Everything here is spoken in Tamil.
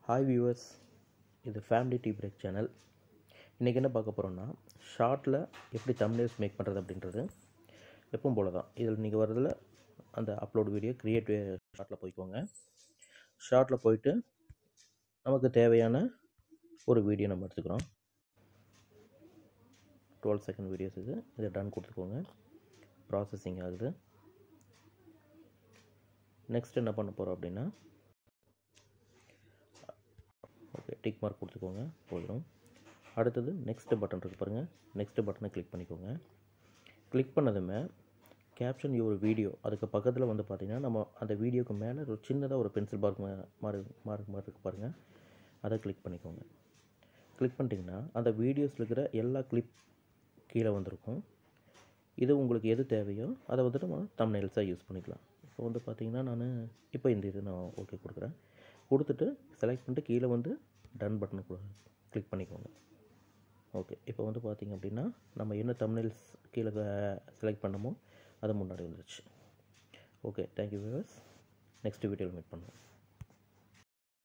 ஹாய் வியூவர்ஸ் இது ஃபேமிலி டீ பிரேக் சேனல் இன்றைக்கி என்ன பார்க்க போகிறோம்னா ஷார்ட்டில் எப்படி தம்ப்நெயில்ஸ் மேக் பண்ணுறது அப்படின்றது எப்பவும் போல தான் இதில் நீங்கள் வரதில் அந்த அப்லோட் வீடியோ க்ரியேட் ஷார்ட்டில் போய்க்கோங்க ஷார்ட்டில் போயிட்டு நமக்கு தேவையான ஒரு வீடியோ நம்ம எடுத்துக்கிறோம் டுவெல் செகண்ட் வீடியோஸ் இது இதை டன் கொடுத்துக்கோங்க ப்ராசஸிங் ஆகுது நெக்ஸ்ட் என்ன பண்ண போகிறோம் அப்படின்னா ஓகே டிக் மார்க் கொடுத்துக்கோங்க போதும் அடுத்தது நெக்ஸ்ட் பட்டன் இருக்கு பாருங்கள் நெக்ஸ்ட் பட்டனை கிளிக் பண்ணிக்கோங்க கிளிக் பண்ணதுமே கேப்ஷன் ஒரு வீடியோ அதுக்கு பக்கத்தில் வந்து பார்த்திங்கன்னா நம்ம அந்த வீடியோக்கு மேலே ஒரு சின்னதாக ஒரு பென்சில் மார்க் மாதிரி மார்க் மாதிரி இருக்கு பாருங்கள் அதை கிளிக் பண்ணிக்கோங்க கிளிக் பண்ணிட்டீங்கன்னா அந்த வீடியோஸில் இருக்கிற எல்லா கிளிப் கீழே வந்திருக்கும் இது உங்களுக்கு எது தேவையோ அதை வந்துட்டு நம்ம தம்ப்நெயில்ஸாக யூஸ் பண்ணிக்கலாம் இப்போ வந்து பார்த்திங்கன்னா நான் இப்போ இந்த இது நான் ஓகே கொடுக்குறேன் கொடுத்துட்டு செலக்ட் பண்ணிட்டு கீழே வந்து டன் பட்டன் கிளிக் பண்ணிக்கோங்க ஓகே இப்போ வந்து பார்த்திங்க அப்படின்னா நம்ம என்ன தம்ப்நெயில்ஸ் கீழே செலக்ட் பண்ணமோ அது முன்னாடி வந்துருச்சு ஓகே தேங்க்யூ வியூவர்ஸ் நெக்ஸ்ட் வீடியோவில் மீட் பண்ணுவோம்